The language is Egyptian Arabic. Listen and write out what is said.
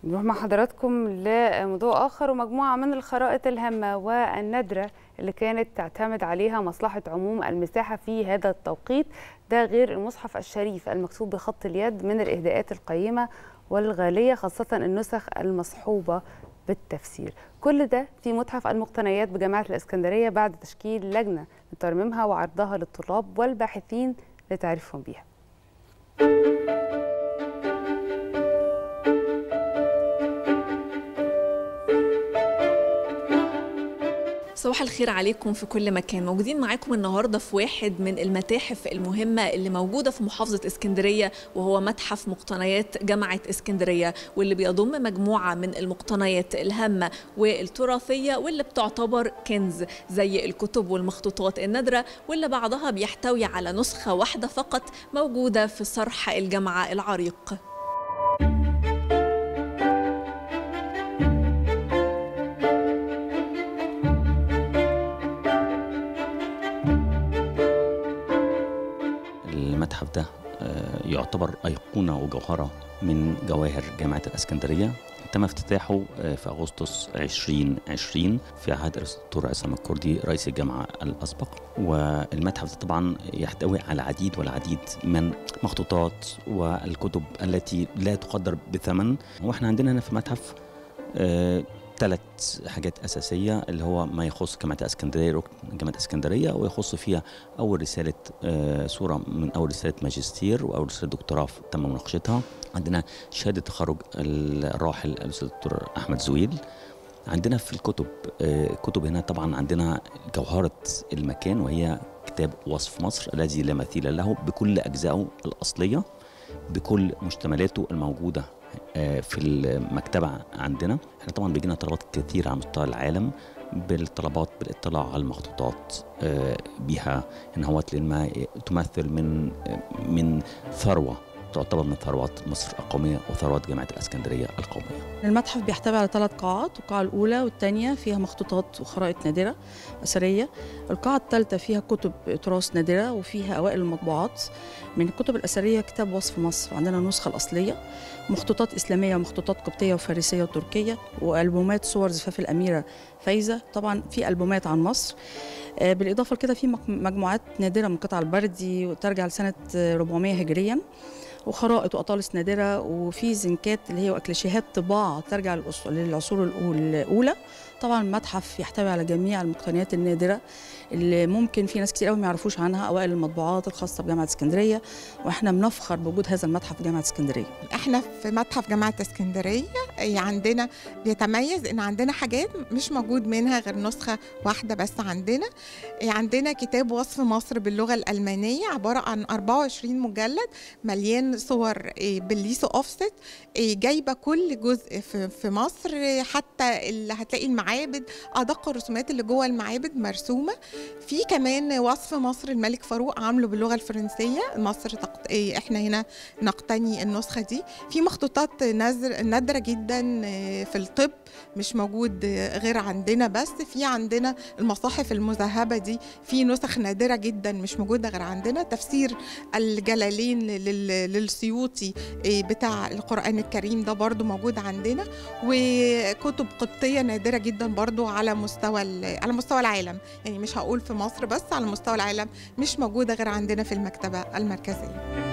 نروح مع حضراتكم لموضوع آخر ومجموعة من الخرائط الهامة والنادرة اللي كانت تعتمد عليها مصلحة عموم المساحة في هذا التوقيت ده غير المصحف الشريف المكتوب بخط اليد من الإهداءات القيمة والغالية خاصة النسخ المصحوبة بالتفسير كل ده في متحف المقتنيات بجامعة الإسكندرية بعد تشكيل لجنة لترميمها وعرضها للطلاب والباحثين لتعريفهم بيها صباح الخير عليكم في كل مكان موجودين معاكم النهارده في واحد من المتاحف المهمه اللي موجوده في محافظه اسكندريه وهو متحف مقتنيات جامعه اسكندريه واللي بيضم مجموعه من المقتنيات الهامه والتراثيه واللي بتعتبر كنز زي الكتب والمخطوطات النادره واللي بعضها بيحتوي على نسخه واحده فقط موجوده في صرح الجامعه العريق المتحف ده يعتبر أيقونة وجوهرة من جواهر جامعة الإسكندرية تم افتتاحه في أغسطس 2020 في عهد الدكتور عصام الكردي رئيس الجامعة الأسبق والمتحف ده طبعا يحتوي على العديد والعديد من مخطوطات والكتب التي لا تقدر بثمن واحنا عندنا هنا في المتحف ثلاث حاجات أساسية اللي هو ما يخص جامعة اسكندرية ركن جامعة اسكندرية ويخص فيها أول رسالة صورة من أول رسالة ماجستير وأول رسالة دكتوراه تم مناقشتها عندنا شهادة تخرج الراحل الأستاذ الدكتور أحمد زويل عندنا في الكتب كتب هنا طبعا عندنا جوهرة المكان وهي كتاب وصف مصر الذي لا مثيل له بكل أجزائه الأصلية بكل مشتملاته الموجودة في المكتبة عندنا احنا طبعا بيجينا طلبات كثيرة على مستوى العالم بالطلبات بالاطلاع على المخطوطات بها ان هو لما تمثل من من ثروة تعتبر من ثروات مصر القومية وثروات جامعة الإسكندرية القومية المتحف بيحتوي على ثلاث قاعات القاعة الأولى والثانية فيها مخطوطات وخرائط نادرة أثرية القاعة الثالثة فيها كتب تراث نادرة وفيها أوائل المطبوعات من الكتب الأثرية كتاب وصف مصر عندنا النسخة الأصلية مخطوطات إسلامية ومخطوطات قبطية وفارسية وتركية وألبومات صور زفاف الأميرة فايزة طبعا في ألبومات عن مصر بالإضافة لكده في مجموعات نادرة من قطع البردي وترجع لسنة 400 هجريا وخرائط واطالس نادره وفي زنكات اللي هي واكليشيهات طباعه ترجع للعصور الاولى طبعا المتحف يحتوي على جميع المقتنيات النادره اللي ممكن في ناس كتير قوي ما يعرفوش عنها اوائل المطبوعات الخاصه بجامعه اسكندريه واحنا بنفخر بوجود هذا المتحف في جامعه اسكندريه احنا في متحف جامعه اسكندريه عندنا بيتميز ان عندنا حاجات مش موجود منها غير نسخه واحده بس عندنا عندنا كتاب وصف مصر باللغه الالمانيه عباره عن 24 مجلد مليان صور بالليسو اوفست جايبه كل جزء في مصر حتى اللي هتلاقي المعابد ادق الرسومات اللي جوه المعابد مرسومه في كمان وصف مصر الملك فاروق عامله باللغه الفرنسيه مصر تقت... احنا هنا نقتني النسخه دي في مخطوطات نادره نادره جدا في الطب مش موجود غير عندنا بس في عندنا المصاحف المذهبه دي في نسخ نادره جدا مش موجوده غير عندنا تفسير الجلالين لل... للسيوطي بتاع القران الكريم ده برضو موجود عندنا وكتب قبطيه نادره جدا برضو على مستوى على مستوى العالم يعني مش هقول في مصر بس على مستوى العالم مش موجوده غير عندنا في المكتبه المركزيه